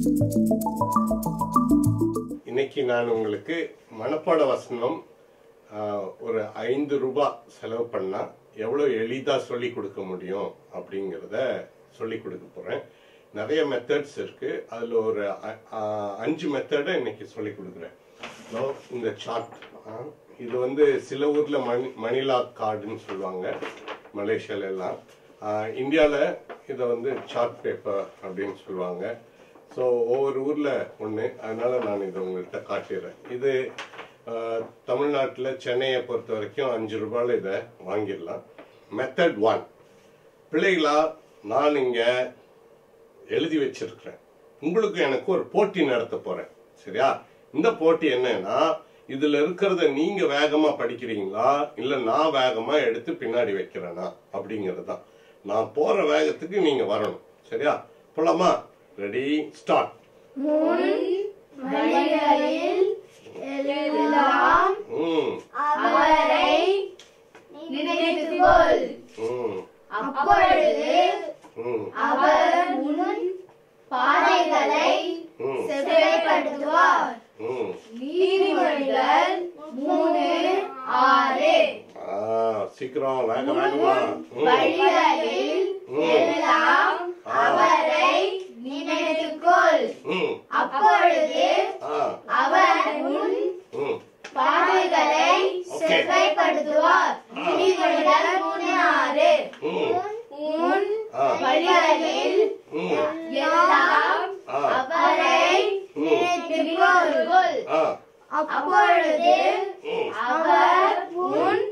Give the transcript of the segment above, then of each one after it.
இன்னைக்கு நான் உங்களுக்கு மனப்பாட வசனம் ஆஹ், ஒரு ஐந்து ரூபாய் செலவு பண்ணா எவ்வளவு எளிதா சொல்லி கொடுக்க முடியும் அப்படிங்கிறத சொல்லி கொடுக்க போறேன் நிறைய மெத்தட்ஸ் இருக்கு அதுல ஒரு அ- ஆஹ், அஞ்சு மெத்தடை இன்னைக்கு சொல்லி கொடுக்குறேன் இதோ இந்த சார்ட் இது வந்து சில ஊர்ல மணி மணிலா கார்டுன்னு சொல்லுவாங்க மலேசியால எல்லாம் ஆஹ், இந்தியால இதை வந்து சார்ட் பேப்பர் அப்படின்னு சொல்லுவாங்க ஸோ ஒவ்வொரு ஊர்ல ஒன்று அதனால நான் இதை உங்கள்கிட்ட காட்டிடுறேன் இது ஆஹ், தமிழ்நாட்டுல சென்னையை பொறுத்த வரைக்கும் அஞ்சு ரூபாயில இதை வாங்கிடலாம் மெத்தட் ஒன் பிள்ளைகளா நான் இங்க எழுதி வச்சிருக்கிறேன் உங்களுக்கு எனக்கு ஒரு போட்டி நடத்த போறேன் சரியா இந்த போட்டி என்னன்னா இதுல இருக்கிறத நீங்க வேகமா படிக்கிறீங்களா இல்ல நான் வேகமா எடுத்து பின்னாடி வைக்கிறேனா அப்படிங்கிறது தான் நான் போற வேகத்துக்கு நீங்க வரணும் சரியா போலாமா ரெடி ஸ்டார்ட் வழிகளில் எல்லாம் ம் அவரை நினைத்துக்கொள் ம் அப்பொழுது ம் அவர் உன் பாதைகளை ம் செவ்வாய்ப்படுத்துவார் ம் நீதிமொழிகள் மூணு ஆறு ஆ சீக்கிரம் வேக வேகமா ம் வழிகளில் எல்லாம் அவரை நினைத்துக்கொள் ம் அப்பொழுது ஆ அவர் உன் ம் பாதைகளை செவ்வாய்ப்படுத்துவார் நீதிமொழிகள் மூணு ஆறு ம் உன் ஆ வழிகளில் ம் எல்லாம் ஆ அவரை நினைத்துக்கொள் ஆ அப்பொழுது ம் அவர் உன்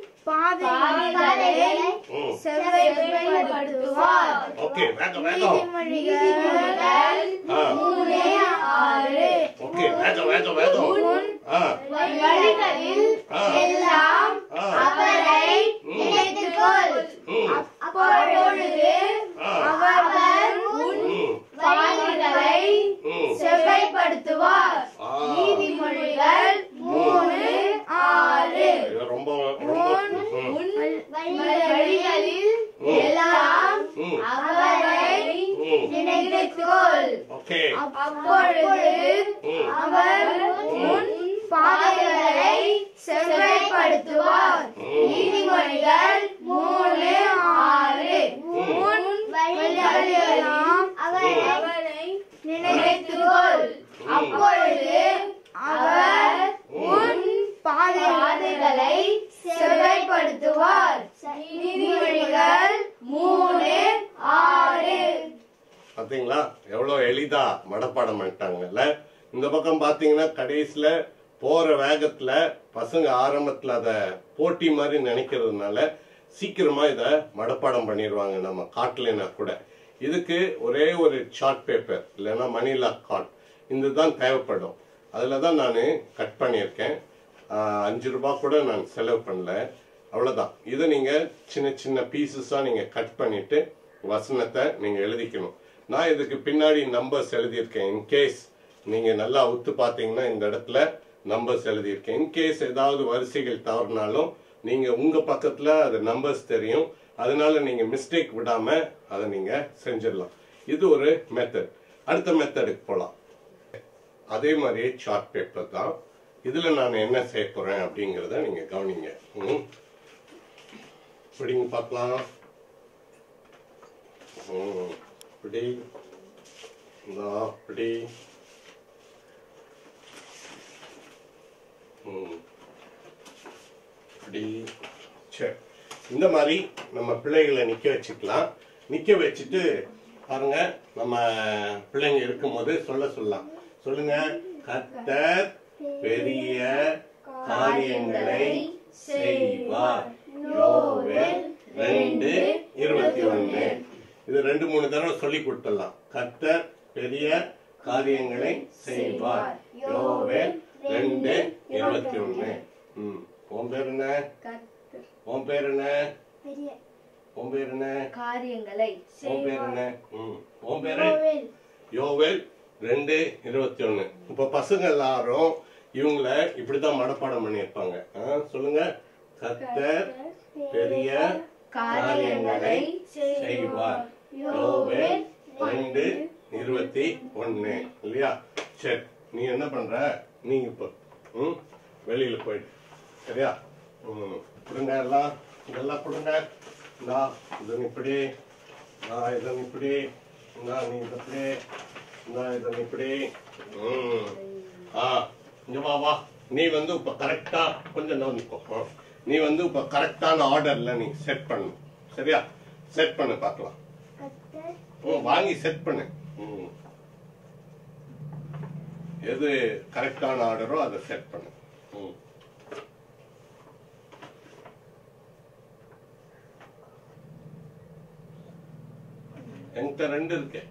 பாதைகளை ம் செவ்வாய்ப்படுத்துவார் ஓகே வேக வேகம் நீதிமொழிகள் ஆ மூணு ஆறு ஓகே வேக வேக வேகம் ஆ வழிகளில் ஆ எல்லாம் ஆ அவரை நினைத்துக்கொள் ம் அப்பொழுது ஆ அவர் உன் ம் பாதைகளை ம் செவ்வாய்ப்படுத்துவார் ஆ நீதிமொழிகள் மூணு ஆறு இது ரொம்ப ரொம்ப ம் உன் வழிகளில் எல்லாம் ம் அவரை ம் நினைத்துக்கொள் ஓகே அப்பொழுது ம் அவர் உன் பாதைகளை செவ்வாய்ப்படுத்துவார் ம் நீதிமொழிகள் மூணு ஆறு உன் வழிகளெல்லாம் அவரை நினைத்துக்கொள் அப்பொழுது அவர் உன் பாதைகளை செவ்வாய்ப்படுத்துவார் நீதிமொழிகள் மூணு ஆறு பாத்தீங்களா எவ்வளவு எளிதா மனப்பாடம் பண்ணிட்டாங்கல்ல இந்த பக்கம் பாத்தீங்கன்னா கடைசியில போற வேகத்துல பசங்க ஆரம்பத்துல அத போட்டி மாதிரி நினைக்கிறதுனால சீக்கிரமா இத மனப்பாடம் பண்ணிடுவாங்க நம்ம காட்டலைன்னா கூட இதுக்கு ஒரே ஒரு சார்ட் பேப்பர் இல்லைன்னா மணிலா கார்ட் இதுதான் தேவைப்படும் அதுல தான் நான் கட் பண்ணியிருக்கேன் ஆஹ் அஞ்சு ரூபாய் கூட நான் செலவு பண்ணல அவ்வளவுதான் இதை நீங்க சின்ன சின்ன பீசஸா நீங்க கட் பண்ணிட்டு வசனத்தை நீங்க எழுதிக்கணும் நான் இதுக்கு பின்னாடி நம்பர்ஸ் எழுதியிருக்கேன் இன்கேஸ் நீங்க நல்லா உத்து பார்த்தீங்கன்னா இந்த இடத்துல நம்பர்ஸ் எழுதியிருக்கேன் இன்கேஸ் ஏதாவது வரிசைகள் தவறினாலும் நீங்க உங்க பக்கத்துல அது நம்பர்ஸ் தெரியும் அதனால நீங்க மிஸ்டேக் விடாம அதை நீங்க செஞ்சிடலாம் இது ஒரு மெத்தட் அடுத்த மெத்தடுக்கு போலாம் அதே மாதிரியே சார்ட் பேப்பர் தான் இதுல நான் என்ன செய்ய போறேன் அப்படிங்கறத நீங்க கவனிங்க ம். இப்படிங்க பார்க்கலாம் ம். இப்படி இந்தா இப்படி ம். இப்படி சரி இந்த மாதிரி நம்ம பிள்ளைகளை நிக்க வச்சுக்கலாம் நிக்க வச்சுட்டு பாருங்க நம்ம பிள்ளைங்க இருக்கும்போது சொல்ல சொல்லலாம் சொல்லுங்க கர்த்தர் பெரிய காரியங்களை செய்வார் யோவேல் ரெண்டு இருபத்தி ஒண்ணு இது ரெண்டு மூணு தடவை சொல்லி கொடுத்துடலாம் கர்த்தர் பெரிய காரியங்களை செய்வார் யோவேல் ரெண்டு இருபத்தி ஒண்ணு ம் உன் பேர் என்ன உன் பேர் என்ன உன் பேர் என்ன காரியங்களை உன் பேர் என்ன ம் உன் பேரு யோவேல் ரெண்டு இருபத்தி ஒண்ணு இப்ப பசங்க எல்லாரும் இவங்கள இப்படிதான் மனப்பாடம் பண்ணியிருப்பாங்க ஆ, சொல்லுங்க கர்த்தர் பெரிய காரியங்களை செய்வார் யோவேல் ரெண்டு இருபத்தி ஒண்ணு இல்லையா சரி நீ என்ன பண்ற நீங்க இப்போ ம் வெளியில போயிடு சரியா ம் கொடுங்க எல்லாம் இதெல்லாம் கொடுங்க இந்தா இது இப்படி நான் இதை இப்படி இந்தா நீ இதை இப்படி இந்தா இதை இப்படி ம் ஆ இங்க வா வா நீ வந்து இப்ப கரெக்டா கொஞ்சம் நோந்திக்கோ ஆ. நீ வந்து இப்ப கரெக்டான ஆர்டர்ல நீ செட் பண்ணு சரியா செட் பண்ணு பார்க்கலாம் ம், வாங்கி செட் பண்ணு ம். எது கரெக்டான ஆர்டரோ அதை செட் பண்ணு ம். என்கிட்ட ரெண்டு இருக்கு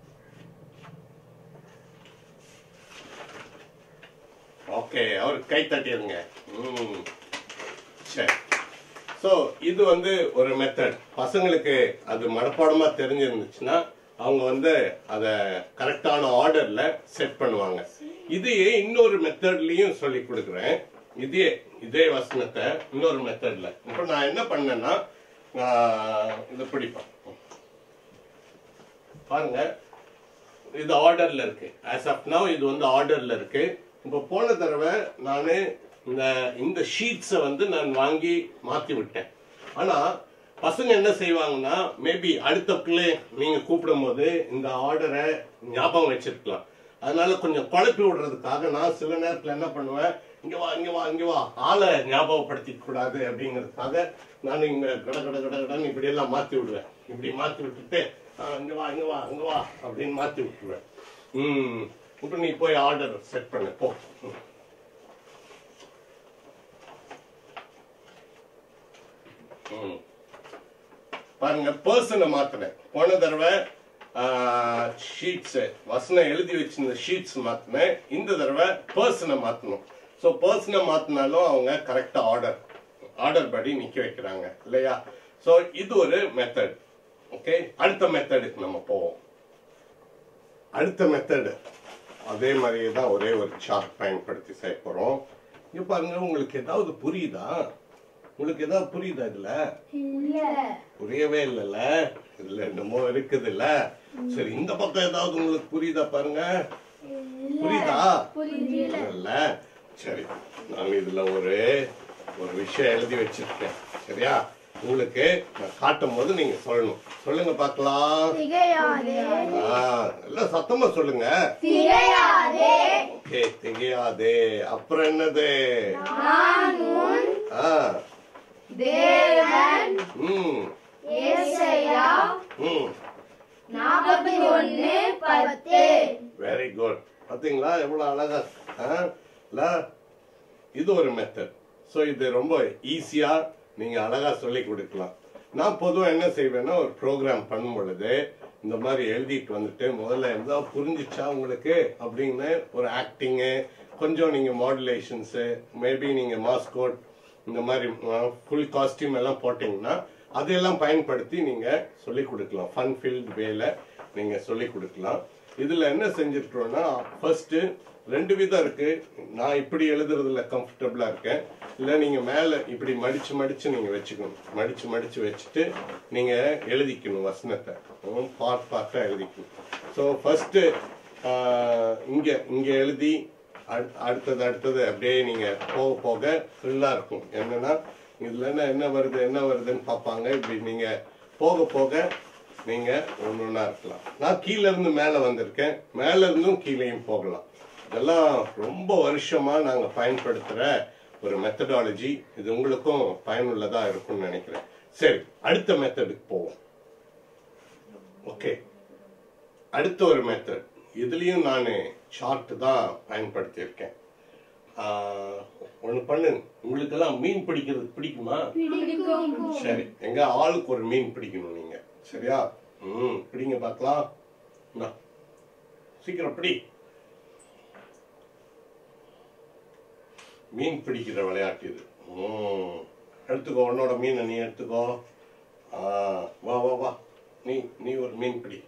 ஓகே அவருக்கு கை தட்டிடுங்க ம் சரி ஸோ இது வந்து ஒரு மெத்தட் பசங்களுக்கு அது மனப்பாடமா தெரிஞ்சிருந்துச்சுன்னா அவங்க வந்து அதை கரெக்டான ஆர்டர்ல செட் பண்ணுவாங்க இதையே இன்னொரு மெத்தட்லயும் சொல்லி கொடுக்குறேன் இதே இதே வசனத்தை இன்னொரு மெத்தட்ல இப்போ நான் என்ன பண்ணேன்னா ஆஹ், இதை பிடிப்பேன் பாருங்க இது ஆர்டர்ல இருக்கு ஆஸ் ஆஃப் நவ் இது வந்து ஆர்டர்ல இருக்கு இப்போ போன தடவை நான் இந்த இந்த ஷீட்ஸை வந்து நான் வாங்கி மாத்தி விட்டேன் ஆனா பசங்க என்ன செய்வாங்கன்னா மேபி அடுத்த பிள்ளை நீங்க கூப்பிடும் போது இந்த ஆர்டரை ஞாபகம் வச்சிருக்கலாம் அதனால கொஞ்சம் குழப்பி விடுறதுக்காக நான் சில நேரத்துல என்ன பண்ணுவேன் இங்க வா இங்க வா இங்க வா ஆளை ஞாபகப்படுத்திக்க கூடாது அப்படிங்கிறதுக்காக நான் இங்க கட கட கட கடன்னு இப்படி எல்லாம் மாத்தி விடுவேன் இப்படி மாத்தி விட்டுட்டு ஆ, இங்க வா இங்க வா இங்க வா அப்படின்னு மாத்தி விட்டுருவேன் ம் இப்போ நீ போய் ஆர்டர் செட் பண்ணு போ ம். ம். பாருங்க பர்சனை மாத்தினேன் போன தடவை ஷீட்ஸ் வசனம் எழுதி வச்சிருந்த ஷீட்ஸ் மாத்தினேன் இந்த தடவை பர்சனை மாத்தணும் ஸோ பர்சனை மாத்தினாலும் அவங்க கரெக்டா ஆர்டர் ஆர்டர் படி நிக்க வைக்கிறாங்க இல்லையா ஸோ இது ஒரு மெத்தட் ஓகே அடுத்த மெத்தடுக்கு நம்ம போவோம் அடுத்த மெத்தடு அதே மாதிரியே தான் ஒரே ஒரு சார்ட் பயன்படுத்தி செய்ய போறோம் இங்க பாருங்க உங்களுக்கு ஏதாவது புரியுதா உங்களுக்கு ஏதாவது புரியுதா இதுல இல்ல புரியவே இல்லைல்ல இதுல என்னமோ இருக்குது இல்ல சரி இந்த பக்கம் ஏதாவது உங்களுக்கு புரியுதா பாருங்க புரியுதா புரியல இல்ல சரி நான் இதுல ஒரு ஒரு விஷயம் எழுதி வச்சிருக்கேன் சரியா உங்களுக்கு நான் காட்டும் போது நீங்க சொல்லணும் சொல்லுங்க பார்க்கலாம் திகையாதே ஆ, எல்லாம் சத்தமா சொல்லுங்க திகையாதே ஓகே திகையாதே அப்புறம் என்னது நான் உன் ஆ தேவன் ம் ஏசையா ம் நாற்பத்தி ஒன்னு பத்து வெரி குட் பாத்தீங்களா எவ்வளவு அழகா ஆ? இல்ல இது ஒரு மெத்தட் ஸோ இது ரொம்ப ஈஸியா நீங்க அழகா சொல்லி கொடுக்கலாம் நான் பொதுவா என்ன செய்வேன்னா ஒரு ப்ரோக்ராம் பண்ணும் பொழுது இந்த மாதிரி எழுதிட்டு வந்துட்டு முதல்ல எதா புரிஞ்சிச்சா உங்களுக்கு அப்படின்னு ஒரு ஆக்டிங்கு கொஞ்சம் நீங்க மாடுலேஷன்ஸு மேபி நீங்க மாஸ்கோட் இந்த மாதிரி ஃபுல் காஸ்டியூம் எல்லாம் போட்டீங்கன்னா அதையெல்லாம் பயன்படுத்தி நீங்க சொல்லி கொடுக்கலாம் ஃபன் ஃபீல்ட் வேல நீங்க சொல்லி கொடுக்கலாம் இதுல என்ன செஞ்சிருக்கிறோம்னா ஃபர்ஸ்ட் ரெண்டு விதம் இருக்கு நான் இப்படி எழுதுறதுல கம்ஃபர்டபுளா இருக்கேன் இல்ல நீங்க மேல இப்படி மடிச்சு மடிச்சு நீங்க வச்சுக்கணும் மடிச்சு மடிச்சு வச்சுட்டு நீங்க எழுதிக்கணும் வசனத்தை பார்ட் பார்ட்டா எழுதிக்கணும் ஸோ ஃபர்ஸ்ட் இங்க இங்க எழுதி அடு- அடுத்தது அடுத்தது அப்படியே நீங்க போக போக த்ரில்லா இருக்கும் என்னன்னா இதுல என்ன என்ன வருது என்ன வருதுன்னு பார்ப்பாங்க இப்படி நீங்க போக போக நீங்க ஒன்று ஒன்றா இருக்கலாம் நான் கீழ இருந்து மேலே வந்திருக்கேன் மேல இருந்தும் கீழேயும் போகலாம் இதெல்லாம் ரொம்ப வருஷமா நாங்க பயன்படுத்துற ஒரு மெத்தடாலஜி இது உங்களுக்கும் பயனுள்ளதா இருக்கும்னு நினைக்கிறேன் சரி அடுத்த மெத்தடுக்கு போவோம் ஓகே அடுத்த ஒரு மெத்தட் இதுலயும் நான் சார்ட் தான் பயன்படுத்தியிருக்கேன் ஒன்று பண்ணு உங்களுக்கெல்லாம் மீன் பிடிக்கிறது பிடிக்குமா பிடிக்கும் சரி எங்க ஆளுக்கு ஒரு மீன் பிடிக்கணும் நீங்க சரியா ம் பிடிங்க பார்க்கலாம் இந்தா. சீக்கிரம் பிடி மீன் பிடிக்கிற விளையாட்டு இது ம் எடுத்துக்கோ உன்னோட மீனை நீ எடுத்துக்கோ ஆ, வா வா வா நீ நீ ஒரு மீன் பிடி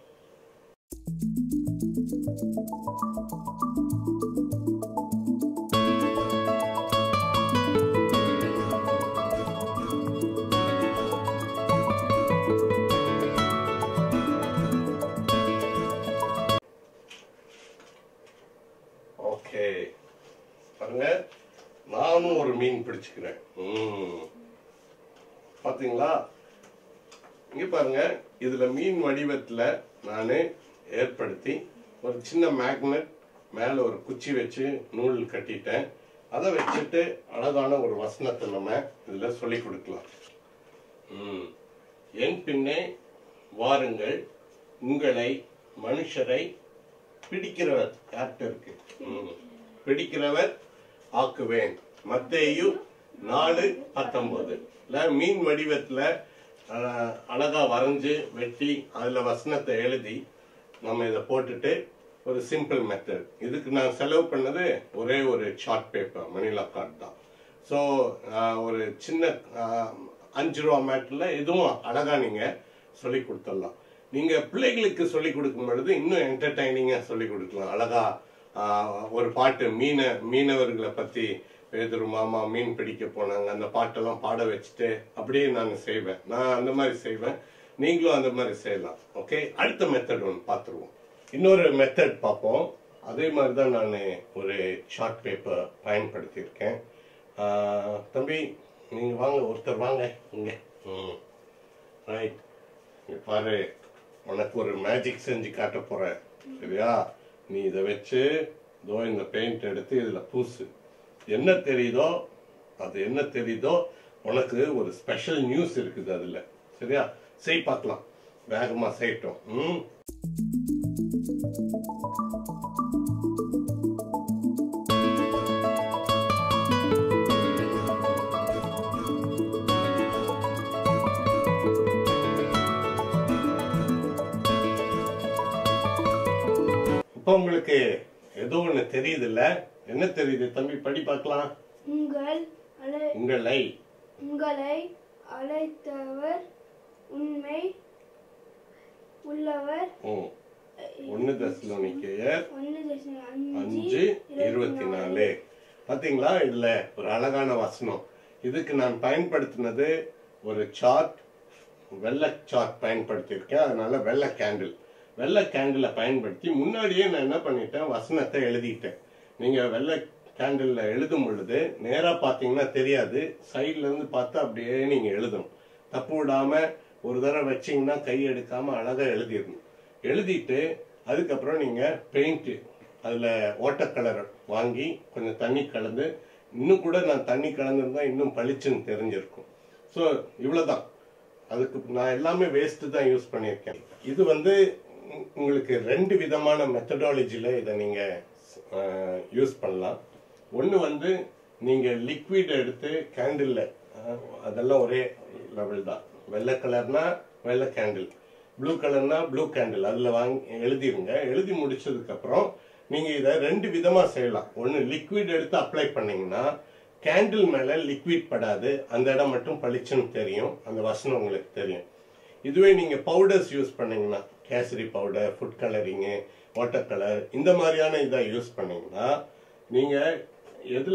பாருங்க நானும் ஒரு மீன் பிடிச்சுக்கிறேன் ம். பாத்தீங்களா இங்க பாருங்க இதுல மீன் வடிவத்துல நான் ஏற்படுத்தி ஒரு சின்ன மேக்னெட் மேல ஒரு குச்சி வச்சு நூல் கட்டிட்டேன் அதை வச்சுட்டு அழகான ஒரு வசனத்தை நம்ம இதுல சொல்லி கொடுக்கலாம் ம். என் பின்னே வாருங்கள் உங்களை மனுஷரை பிடிக்கிறவர் யார்கிட்ட இருக்கு ம். பிடிக்கிறவர் ஆக்குவேன் மத்தேயு நாலு பத்தொன்பது இல்ல மீன் வடிவத்துல அஹ், அழகா வரைஞ்சு வெட்டி அதுல வசனத்தை எழுதி நம்ம இதை போட்டுட்டு ஒரு சிம்பிள் மெத்தட் இதுக்கு நான் செலவு பண்ணது ஒரே ஒரு சார்ட் பேப்பர் மணிலா கார்ட் தான் ஸோ ஒரு சின்ன அஹ், அஞ்சு ரூபா மேட்டில் இதுவும் அழகா நீங்க சொல்லி கொடுத்துடலாம் நீங்க பிள்ளைகளுக்கு சொல்லி கொடுக்கும் பொழுது இன்னும் என்டர்டைனிங்கா சொல்லி கொடுக்கலாம் அழகா ஆஹ், ஒரு பாட்டு மீன மீனவர்களை பத்தி பேதுரு மாமா மீன் பிடிக்க போனாங்க அந்த பாட்டெல்லாம் பாட வச்சுட்டு அப்படியே நான் செய்வேன் நான் அந்த மாதிரி செய்வேன் நீங்களும் அந்த மாதிரி செய்யலாம் ஓகே அடுத்த மெத்தட் ஒன்று பார்த்துருவோம் இன்னொரு மெத்தட் பார்ப்போம் அதே மாதிரி தான் நான் ஒரு சார்ட் பேப்பர் பயன்படுத்தியிருக்கேன் ஆஹ், தம்பி நீங்க வாங்க ஒருத்தர் வாங்க இங்க ம் ரைட் இங்க பாரு உனக்கு ஒரு மேஜிக் செஞ்சு காட்ட போறேன் சரியா நீ இதை வச்சு இதோ இந்த பெயிண்ட் எடுத்து இதுல பூசு என்ன தெரியுதோ அது என்ன தெரியுதோ உனக்கு ஒரு ஸ்பெஷல் நியூஸ் இருக்குது அதுல சரியா செய் பார்க்கலாம் வேகமா செய்யட்டும் ம் இப்போ உங்களுக்கு ஏதோ ஒண்ணு தெரியுது இல்ல என்ன தெரியுது தம்பி படி பார்க்கலாம் உங்கள் அழை உங்களை உங்களை அழைத்தவர் உண்மை உள்ளவர் ம், ஒண்ணு தசலோனிக்கேயர் ஒன்று தசம் அஞ்சு இருபத்தி நாலு பாத்தீங்களா இதுல ஒரு அழகான வசனம் இதுக்கு நான் பயன்படுத்தினது ஒரு சார்ட் வெள்ளை சார்ட் பயன்படுத்தியிருக்கேன் அதனால வெள்ளை கேண்டில் வெள்ளை கேண்டிலை பயன்படுத்தி முன்னாடியே நான் என்ன பண்ணிட்டேன் வசனத்தை எழுதிட்டேன் நீங்க வெள்ளை கேண்டில்ல எழுதும் பொழுது நேரா பாத்தீங்கன்னா தெரியாது சைடுல இருந்து பார்த்தா அப்படியே நீங்க எழுதணும் தப்பு விடாம ஒரு தடவை வச்சீங்கன்னா கை எடுக்காம அழகா எழுதிடணும் எழுதிட்டு அதுக்கப்புறம் நீங்க பெயிண்ட் அதுல வாட்டர் கலர் வாங்கி கொஞ்சம் தண்ணி கலந்து இன்னும் கூட நான் தண்ணி கலந்துருந்தா இன்னும் பளிச்சுன்னு தெரிஞ்சிருக்கும் ஸோ இவ்வளவுதான் அதுக்கு நான் எல்லாமே வேஸ்ட் தான் யூஸ் பண்ணியிருக்கேன் இது வந்து உ- உங்களுக்கு ரெண்டு விதமான மெத்தடாலஜில இதை நீங்க யூஸ் பண்ணலாம் ஒன்று வந்து நீங்க லிக்விட் எடுத்து கேண்டில்ல அதெல்லாம் ஒரே லெவல் தான் வெள்ளை கலர்னா வெள்ளை கேண்டில் ப்ளூ கலர்னா ப்ளூ கேண்டில் அதில் வாங்கி எழுதிருங்க எழுதி முடிச்சதுக்கு அப்புறம் நீங்க இதை ரெண்டு விதமா செய்யலாம் ஒன்று லிக்விட் எடுத்து அப்ளை பண்ணீங்கன்னா கேண்டில் மேல லிக்விட் படாது அந்த இடம் மட்டும் பளிச்சுன்னு தெரியும் அந்த வசனம் உங்களுக்கு தெரியும் இதுவே நீங்க பவுடர்ஸ் யூஸ் பண்ணீங்கன்னா கேசரி பவுடர் ஃபுட் கலரிங்கு வாட்டர் கலர் இந்த மாதிரியான இதை யூஸ் பண்ணீங்கன்னா நீங்க எதுல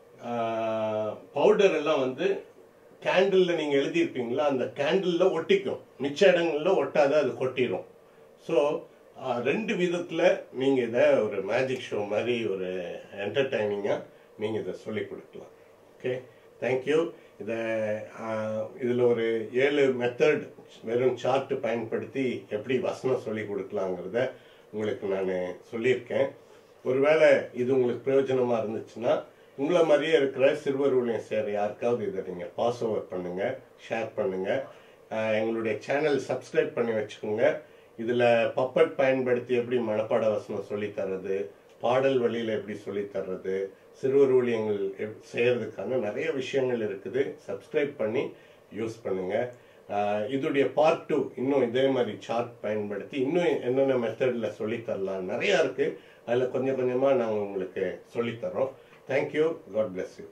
பவுடர் எல்லாம் வந்து கேண்டில்ல நீங்க எழுதியிருப்பீங்களா அந்த கேண்டில்ல ஒட்டிக்கும் மிச்ச இடங்கள்ல ஒட்டாத அது கொட்டிடும் ஸோ ரெண்டு விதத்துல நீங்க இதை ஒரு மேஜிக் ஷோ மாதிரி ஒரு என்டர்டைனிங்கா நீங்க இதை சொல்லி கொடுக்கலாம் ஓகே தேங்க்யூ இதை இதில் ஒரு ஏழு மெத்தட் வெறும் சார்ட் பயன்படுத்தி எப்படி வசனம் சொல்லி கொடுக்கலாங்கிறத உங்களுக்கு நான் சொல்லியிருக்கேன் ஒருவேளை இது உங்களுக்கு பிரயோஜனமா இருந்துச்சுன்னா உங்களை மாதிரியே இருக்கிற சிறுவர் ஊழியம் சேர யாருக்காவது இதை நீங்கள் பாஸ் ஓவர் பண்ணுங்க ஷேர் பண்ணுங்க ஆஹ் எங்களுடைய சேனல் சப்ஸ்கிரைப் பண்ணி வச்சுக்கோங்க இதில் பப்பட் பயன்படுத்தி எப்படி மனப்பாட வசனம் சொல்லி தர்றது பாடல் வழியில் எப்படி சொல்லி தர்றது சிறுவர் ஊழியங்கள் எப்- செய்யறதுக்கான நிறைய விஷயங்கள் இருக்குது சப்ஸ்கிரைப் பண்ணி யூஸ் பண்ணுங்க ஆஹ் இதுடைய பார்ட் டூ இன்னும் இதே மாதிரி சார்ட் பயன்படுத்தி இன்னும் என்னென்ன மெத்தடில் சொல்லி தரலாம் நிறையா இருக்கு அதில் கொஞ்சம் கொஞ்சமாக நாங்கள் உங்களுக்கு சொல்லித்தரோம் தேங்க்யூ காட் bless யூ